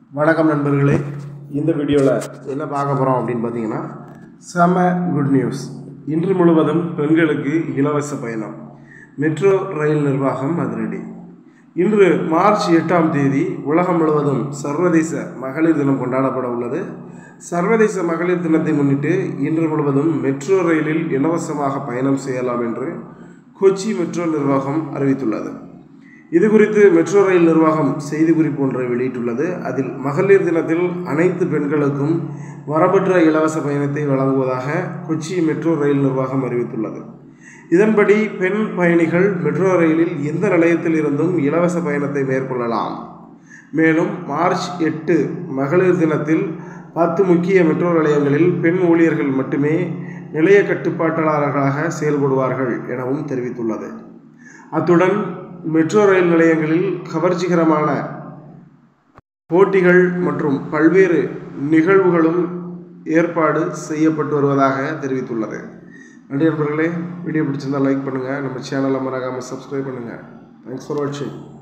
வணக்கம் நண்பர்களே இந்த வீடியோவில் என்ன பார்க்க போகிறோம் அப்படின்னு பார்த்தீங்கன்னா செம குட் நியூஸ் இன்று முழுவதும் பெண்களுக்கு இலவச பயணம் மெட்ரோ ரயில் நிர்வாகம் அதிரடி இன்று மார்ச் எட்டாம் தேதி உலகம் முழுவதும் சர்வதேச மகளிர் தினம் கொண்டாடப்பட உள்ளது சர்வதேச மகளிர் தினத்தை முன்னிட்டு இன்று முழுவதும் மெட்ரோ ரயிலில் இலவசமாக பயணம் செய்யலாம் என்று கொச்சி மெட்ரோ நிர்வாகம் அறிவித்துள்ளது இது குறித்து மெட்ரோ ரயில் நிர்வாகம் செய்திக்குறிப்பு ஒன்றை வெளியிட்டுள்ளது அதில் மகளிர் தினத்தில் அனைத்து பெண்களுக்கும் வரப்பெற்ற இலவச பயணத்தை வழங்குவதாக கொச்சி மெட்ரோ ரயில் நிர்வாகம் அறிவித்துள்ளது இதன்படி பெண் பயணிகள் மெட்ரோ ரயிலில் எந்த நிலையத்தில் இருந்தும் இலவச பயணத்தை மேற்கொள்ளலாம் மேலும் மார்ச் எட்டு மகளிர் தினத்தில் பத்து முக்கிய மெட்ரோ நிலையங்களில் பெண் ஊழியர்கள் மட்டுமே நிலைய கட்டுப்பாட்டாளர்களாக செயல்படுவார்கள் எனவும் தெரிவித்துள்ளது அத்துடன் மெட்ரோ ரயில் நிலையங்களில் கவர்ச்சிகரமான போட்டிகள் மற்றும் பல்வேறு நிகழ்வுகளும் ஏற்பாடு செய்யப்பட்டு வருவதாக தெரிவித்துள்ளது நன்றி நண்பர்களே வீடியோ பிடிச்சிருந்தால் லைக் பண்ணுங்கள் நம்ம சேனலை மறக்காமல் சப்ஸ்கிரைப் பண்ணுங்கள் தேங்க்ஸ் ஃபார் வாட்சிங்